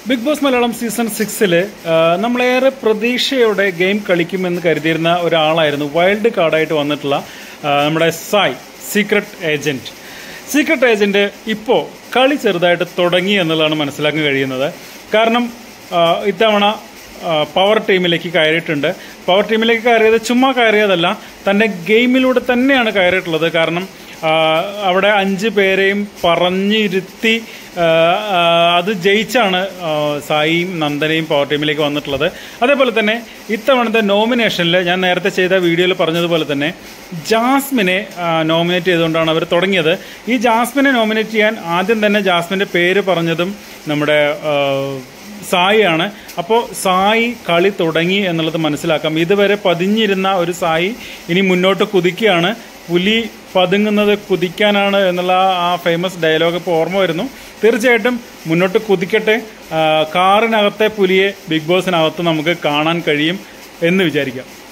big boss Malayalam season സിക്സില് നമ്മളേറെ പ്രതീക്ഷയോടെ ഗെയിം കളിക്കുമെന്ന് കരുതിയിരുന്ന ഒരാളായിരുന്നു വൈൽഡ് കാർഡായിട്ട് വന്നിട്ടുള്ള ആ, നമ്മുടെ Sai secret agent secret agent ഇപ്പോൾ കളി ചെറുതായിട്ട് തുടങ്ങി എന്നുള്ളതാണ് മനസ്സിലാക്കാൻ കഴിയുന്നത് കാരണം ആ, ഇത്തവണ ആ, പവർ ടീമിലേക്ക് കയറിയിട്ടുണ്ട് പവർ ടീമിലേക്ക് കയറിയത് ചുമ്മാ കയറിയതല്ല തൻ്റെ ഗെയിമിലൂടെ തന്നെയാണ് കയറിയിട്ടുള്ളത് കാരണം ആ, അവിടെ അഞ്ച് പേരെയും പറഞ്ഞിരുത്തി ആ, ആ, അത് ജയിച്ചാണ് ആ, സായിയും നന്ദനയും പവർ ടീമിലേക്ക് വന്നിട്ടുള്ളത് അതേപോലെ തന്നെ ഇത്തവണത്തെ നോമിനേഷനിൽ ഞാൻ നേരത്തെ ചെയ്ത വീഡിയോയിൽ പറഞ്ഞതുപോലെ തന്നെ ജാസ്മിനെ നോമിനേറ്റ് ചെയ്തുകൊണ്ടാണ് അവർ തുടങ്ങിയത് ഈ ജാസ്മിനെ നോമിനേറ്റ് ചെയ്യാൻ ആദ്യം തന്നെ ജാസ്മിന്റെ പേര് പറഞ്ഞതും നമ്മുടെ ആ, സായിയാണ് അപ്പോൾ സായി കളി തുടങ്ങി എന്നുള്ളത് മനസ്സിലാക്കാം ഇതുവരെ പതിഞ്ഞിരുന്ന ഒരു സായി ഇനി മുന്നോട്ട് കുതിക്കുകയാണ് പുലി പതുങ്ങുന്നത് കുതിക്കാനാണ് എന്നുള്ള ആ ഫേമസ് ഡയലോഗ് ഇപ്പോൾ ഓർമ്മ വരുന്നു തീർച്ചയായിട്ടും മുന്നോട്ട് കുതിക്കട്ടെ ആ, കാറിനകത്തെ പുലിയെ ബിഗ് ബോസിനകത്ത് നമുക്ക് കാണാൻ കഴിയും എന്ന് വിചാരിക്കാം